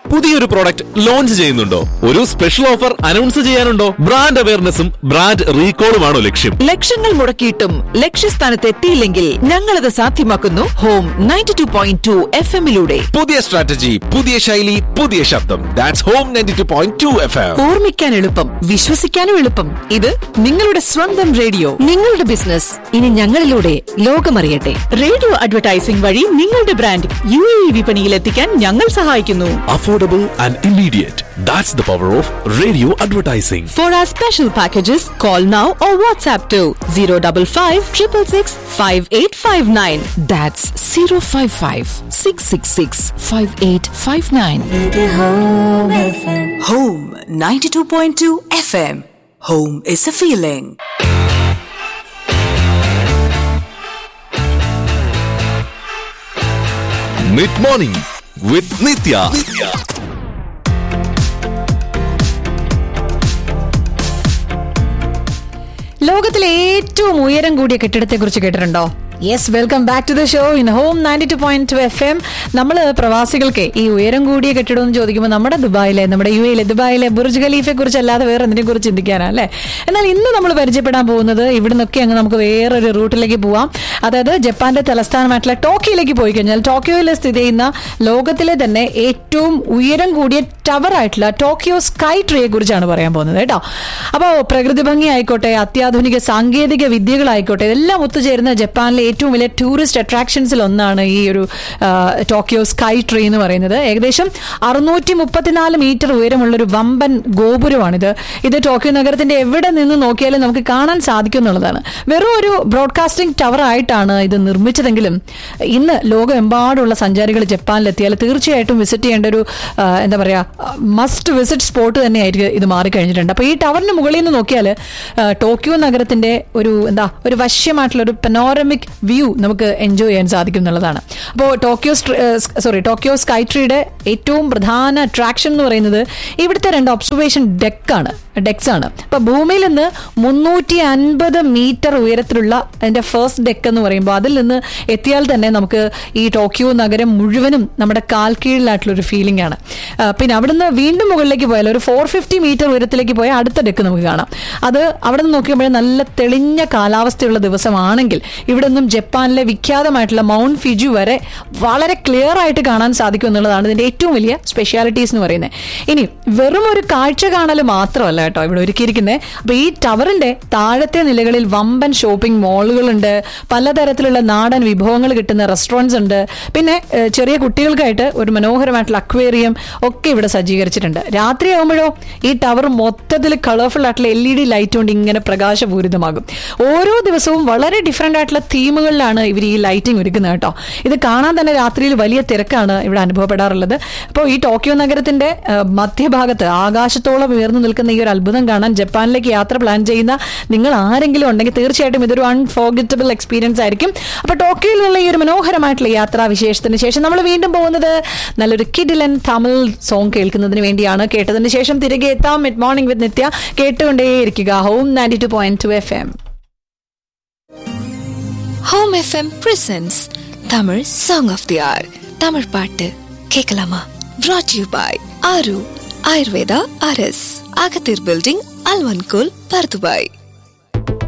പുതിയൊരു product launch ചെയ്യുന്നുണ്ടോ ഒരു സ്പെഷ്യൽ ഓഫർ അനൗൺസ് ചെയ്യാനുണ്ടോ ബ്രാൻഡ് അവയർനെസ്സും ബ്രാൻഡ് റീകോളുമാണോ ലക്ഷ്യം ലക്ഷങ്ങൾ മുടക്കിയിട്ടും ലക്ഷ്യസ്ഥാനത്ത് എത്തിയില്ലെങ്കിൽ ഞങ്ങളത് സാധ്യമാക്കുന്നു home ninety two point two F എമ്മിലൂടെ പുതിയ സ്ട്രാറ്റജി പുതിയ ശൈലി പുതിയ ശബ്ദം that's home ninety two point two F M ഓർമ്മിക്കാൻ എളുപ്പം വിശ്വസിക്കാനും എളുപ്പം ഇത് നിങ്ങളുടെ സ്വന്തം റേഡിയോ നിങ്ങളുടെ ബിസിനസ് ഇനി ഞങ്ങളിലൂടെ ലോകമറിയട്ടെ റേഡിയോ അഡ്വർടൈസിംഗ് വഴി നിങ്ങളുടെ ബ്രാൻഡ് യു എ വിപണിയിൽ എത്തിക്കാൻ ഞങ്ങൾ സഹായിക്കുന്നു affordable and immediate that's the power of radio advertising for our special packages call now or WhatsApp two zero double five triple six five eight five nine that's zero five five six six six five eight five nine Home 92.2 FM. Home is a feeling. Mid morning with Nithya ലോകത്തിലെ ഏറ്റവും ഉയരം കൂടിയ കെട്ടിടത്തെ കുറിച്ച് കേട്ടിട്ടുണ്ടോ yes welcome back to the show in home ninety two point two F M നമ്മൾ പ്രവാസികൾക്ക് ഈ ഉയരം കൂടിയ കെട്ടിടം എന്ന് ചോദിക്കുമ്പോൾ നമ്മുടെ ദുബായിലെ നമ്മുടെ യു എയിലെ ദുബായിലെ ബുർജ് ഖലീഫെ കുറിച്ച് അല്ലാതെ വേറെ എന്തിനെ കുറിച്ച് ചിന്തിക്കാനാ അല്ലേ എന്നാൽ ഇന്ന് നമ്മൾ പരിചയപ്പെടാൻ പോകുന്നത് ഇവിടെ നിന്നൊക്കെ അങ്ങ് നമുക്ക് വേറൊരു റൂട്ടിലേക്ക് പോവാം അതായത് ജപ്പാന്റെ തലസ്ഥാനമായിട്ടുള്ള ടോക്കിയോയിലേക്ക് പോയി കഴിഞ്ഞാൽ ടോക്കിയോയിൽ സ്ഥിതി ചെയ്യുന്ന ലോകത്തിലെ തന്നെ ഏറ്റവും ഉയരം കൂടിയ ടവർ ആയിട്ടുള്ള ടോക്കിയോ സ്കൈ ട്രീയെ കുറിച്ചാണ് പറയാൻ പോകുന്നത് കേട്ടോ അപ്പോൾ പ്രകൃതി ഭംഗി ആയിക്കോട്ടെ അത്യാധുനിക സാങ്കേതിക വിദ്യകളായിക്കോട്ടെ ഇതെല്ലാം ഒത്തുചേരുന്ന ജപ്പാനിലെ ഏറ്റവും വലിയ ടൂറിസ്റ്റ് അട്രാക്ഷൻസിൽ ഒന്നാണ് ഈ ഒരു ആ, ടോക്കിയോ സ്കൈ ട്രീ എന്ന് പറയുന്നത് ഏകദേശം അറുന്നൂറ്റി മുപ്പത്തിനാല് മീറ്റർ ഉയരമുള്ള ഒരു വമ്പൻ ഗോപുരമാണിത് ഇത് ടോക്കിയോ നഗരത്തിന്റെ എവിടെ നിന്ന് നോക്കിയാലും നമുക്ക് കാണാൻ സാധിക്കും എന്നുള്ളതാണ് വെറും ഒരു ബ്രോഡ്കാസ്റ്റിംഗ് ടവർ ആയിട്ടാണ് ഇത് നിർമ്മിച്ചതെങ്കിലും ഇന്ന് ലോകമെമ്പാടുള്ള സഞ്ചാരികൾ ജപ്പാനിലെത്തിയാൽ തീർച്ചയായിട്ടും വിസിറ്റ് ചെയ്യേണ്ട ഒരു ആ, എന്താ പറയാ മസ്റ്റ് വിസിറ്റ് സ്പോട്ട് തന്നെയായിരിക്കും ഇത് മാറിക്കഴിഞ്ഞിട്ടുണ്ട് അപ്പോൾ ഈ ടവറിന് മുകളിൽ നിന്ന് നോക്കിയാൽ ടോക്കിയോ നഗരത്തിന്റെ ഒരു എന്താ ഒരു വശ്യമായിട്ടുള്ള ഒരു പെനോറമിക് വ്യൂ നമുക്ക് എൻജോയ് ചെയ്യാൻ സാധിക്കും എന്നുള്ളതാണ് അപ്പോൾ ടോക്കിയോ സോറി ടോക്കിയോ സ്കൈ ട്രീയുടെ ഏറ്റവും പ്രധാന അട്രാക്ഷൻ എന്ന് പറയുന്നത് ഇവിടുത്തെ രണ്ട് ഒബ്സർവേഷൻ ഡെക്കാണ് ഡെക്സ് ആണ് അപ്പൊ ഭൂമിയിൽ നിന്ന് മുന്നൂറ്റി അൻപത് മീറ്റർ ഉയരത്തിലുള്ള അതിന്റെ ഫസ്റ്റ് ഡെക്ക് എന്ന് പറയുമ്പോൾ അതിൽ നിന്ന് എത്തിയാൽ തന്നെ നമുക്ക് ഈ ടോക്കിയോ നഗരം മുഴുവനും നമ്മുടെ കാൽ കീഴിലായിട്ടുള്ള ഒരു ഫീലിംഗ് ആണ് ആ, പിന്നെ അവിടുന്ന് വീണ്ടും മുകളിലേക്ക് പോയാൽ ഒരു ഫോർ ഫിഫ്റ്റി മീറ്റർ ഉയരത്തിലേക്ക് പോയാൽ അടുത്ത ഡെക്ക് നമുക്ക് കാണാം അത് അവിടെ നിന്ന് നോക്കിയപ്പോൾ നല്ല തെളിഞ്ഞ കാലാവസ്ഥയുള്ള ദിവസമാണെങ്കിൽ ഇവിടെ നിന്നും ജപ്പാനിലെ വിഖ്യാതമായിട്ടുള്ള മൗണ്ട് ഫിജു വരെ വളരെ ക്ലിയർ ആയിട്ട് കാണാൻ സാധിക്കും എന്നുള്ളതാണ് ഇതിന്റെ ഏറ്റവും വലിയ സ്പെഷ്യാലിറ്റീസ് എന്ന് പറയുന്നത് ഇനി വെറും ഒരു കാഴ്ച കാണൽ മാത്രമല്ല കേട്ടോ ഇവിടെ ഒരുക്കിയിരിക്കുന്നത് അപ്പൊ ഈ ടവറിന്റെ താഴത്തെ നിലകളിൽ വമ്പൻ ഷോപ്പിംഗ് മാളുകളുണ്ട് പലതരത്തിലുള്ള നാടൻ വിഭവങ്ങൾ കിട്ടുന്ന റെസ്റ്റോറൻറ്റ്സ് ഉണ്ട് പിന്നെ ഏഹ്, ചെറിയ കുട്ടികൾക്കായിട്ട് ഒരു മനോഹരമായിട്ടുള്ള അക്വേറിയം ഒക്കെ ഇവിടെ സജ്ജീകരിച്ചിട്ടുണ്ട് രാത്രിയാകുമ്പോഴോ ഈ ടവർ മൊത്തത്തിൽ കളർഫുൾ ആയിട്ടുള്ള എൽ ഇ ഡി ലൈറ്റ് കൊണ്ട് ഇങ്ങനെ പ്രകാശപൂരിതമാകും ഓരോ ദിവസവും വളരെ ഡിഫറെന്റ് ആയിട്ടുള്ള തീമുകളിലാണ് ഇവർ ഈ ലൈറ്റിംഗ് ഒരുക്കുന്നത് കേട്ടോ ഇത് കാണാൻ തന്നെ രാത്രിയിൽ വലിയ തിരക്കാണ് ഇവിടെ അനുഭവപ്പെടാറുള്ളത് അപ്പോൾ ഈ ടോക്കിയോ നഗരത്തിന്റെ ആ, മധ്യഭാഗത്ത് ആകാശത്തോളം ഉയർന്നു നിൽക്കുന്ന ഈ ഒരു അത്ഭുതം കാണാൻ ജപ്പാനിലേക്ക് യാത്ര പ്ലാൻ ചെയ്യുന്ന നിങ്ങൾ ആരെങ്കിലും ഉണ്ടെങ്കിൽ തീർച്ചയായിട്ടും ഇതൊരു അൺഫോർഗറ്റബിൾ എക്സ്പീരിയൻസ് ആയിരിക്കും അപ്പോൾ ടോക്കിയോയിൽ നിന്നുള്ള ഈ ഒരു മനോഹരമായിട്ടുള്ള യാത്രാ വിശേഷത്തിന് ശേഷം നമ്മൾ വീണ്ടും പോകുന്നത് നല്ലൊരു കിഡിലൻ തമിഴ് സോങ് കേൾക്കുന്നതിന് വേണ്ടിയാണ് കേട്ടതിന് ശേഷം തിരികെ എത്താം മിഡ് മോർണിംഗ് വിത്ത് നിത്യ കേട്ടുകൊണ്ടേയിരിക്കുക home ninety two point two F M home FM presents Tamil song of the hour Tamil பாட்டு கேட்கலாமா brought you by Aaru Ayurveda அரஸ் அகத்தீர் பில்டிங் அல்வன்கோல் பர்துபாய்